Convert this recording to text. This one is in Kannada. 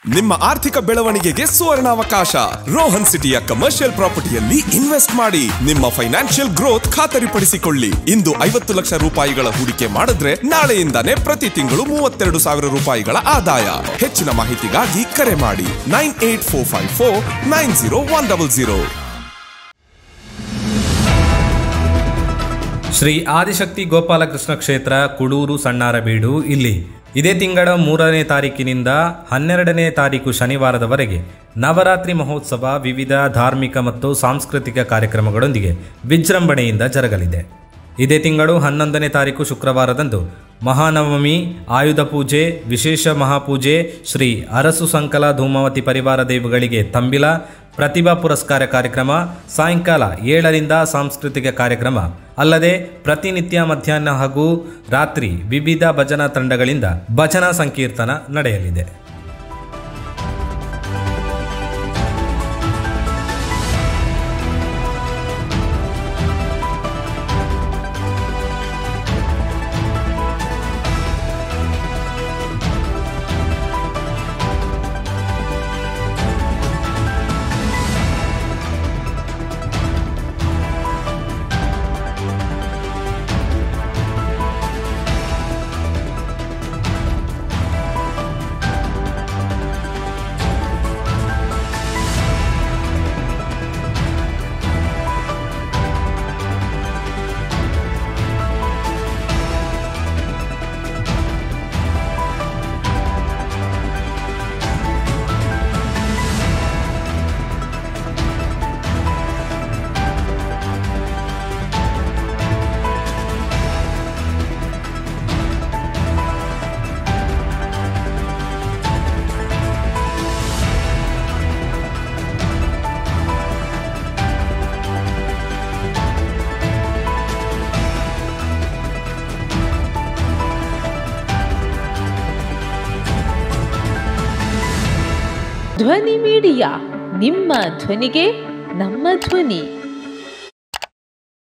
ನಿಮ್ಮ ಆರ್ಥಿಕ ಬೆಳವಣಿಗೆಗೆ ಸುವರ್ಣಾವಕಾಶ ರೋಹನ್ ಸಿಟಿಯ ಕಮರ್ಷಿಯಲ್ ಪ್ರಾಪರ್ಟಿಯಲ್ಲಿ ಇನ್ವೆಸ್ಟ್ ಮಾಡಿ ನಿಮ್ಮ ಫೈನಾನ್ಷಿಯಲ್ ಗ್ರೋತ್ ಖಾತರಿಪಡಿಸಿಕೊಳ್ಳಿ ಇಂದು ಐವತ್ತು ಲಕ್ಷ ರೂಪಾಯಿಗಳ ಹೂಡಿಕೆ ಮಾಡಿದ್ರೆ ನಾಳೆಯಿಂದಾನೇ ಪ್ರತಿ ತಿಂಗಳು ಮೂವತ್ತೆರಡು ಸಾವಿರ ರೂಪಾಯಿಗಳ ಆದಾಯ ಹೆಚ್ಚಿನ ಮಾಹಿತಿಗಾಗಿ ಕರೆ ಮಾಡಿ nine eight four five four nine zero one double zero Shri Adishakti Gopalakrishna ಕ್ಷೇತ್ರ ಕುಡೂರು ಸಣ್ಣಾರಬೀಡು ಇಲ್ಲಿ ಇದೇ ತಿಂಗಳ ಮೂರನೇ ತಾರೀಕಿನಿಂದ ಹನ್ನೆರಡನೇ ತಾರೀಕು ಶನಿವಾರದವರೆಗೆ ನವರಾತ್ರಿ ಮಹೋತ್ಸವ ವಿವಿಧ ಧಾರ್ಮಿಕ ಮತ್ತು ಸಾಂಸ್ಕೃತಿಕ ಕಾರ್ಯಕ್ರಮಗಳೊಂದಿಗೆ ವಿಜೃಂಭಣೆಯಿಂದ ಜರಗಲಿದೆ ಇದೇ ತಿಂಗಳು ಹನ್ನೊಂದನೇ ತಾರೀಕು ಶುಕ್ರವಾರದಂದು ಮಹಾನವಮಿ ಆಯುಧ ಪೂಜೆ ವಿಶೇಷ ಮಹಾಪೂಜೆ ಶ್ರೀ ಅರಸು ಸಂಕಲ ಧೂಮಾವತಿ ಪರಿವಾರ ದೇವಗಳಿಗೆ ತಂಬಿಲ ಪ್ರತಿಭಾ ಪುರಸ್ಕಾರ ಕಾರ್ಯಕ್ರಮ ಸಾಯಂಕಾಲ ಏಳರಿಂದ ಸಾಂಸ್ಕೃತಿಕ ಕಾರ್ಯಕ್ರಮ ಅಲ್ಲದೆ ಪ್ರತಿನಿತ್ಯ ಮಧ್ಯಾಹ್ನ ಹಾಗೂ ರಾತ್ರಿ ವಿವಿಧ ಭಜನಾ ತಂಡಗಳಿಂದ ಭಜನಾ ಸಂಕೀರ್ತನ ನಡೆಯಲಿದೆ ಧ್ವನಿ ಮೀಡಿಯಾ ನಿಮ್ಮ ಧ್ವನಿಗೆ ನಮ್ಮ ಧ್ವನಿ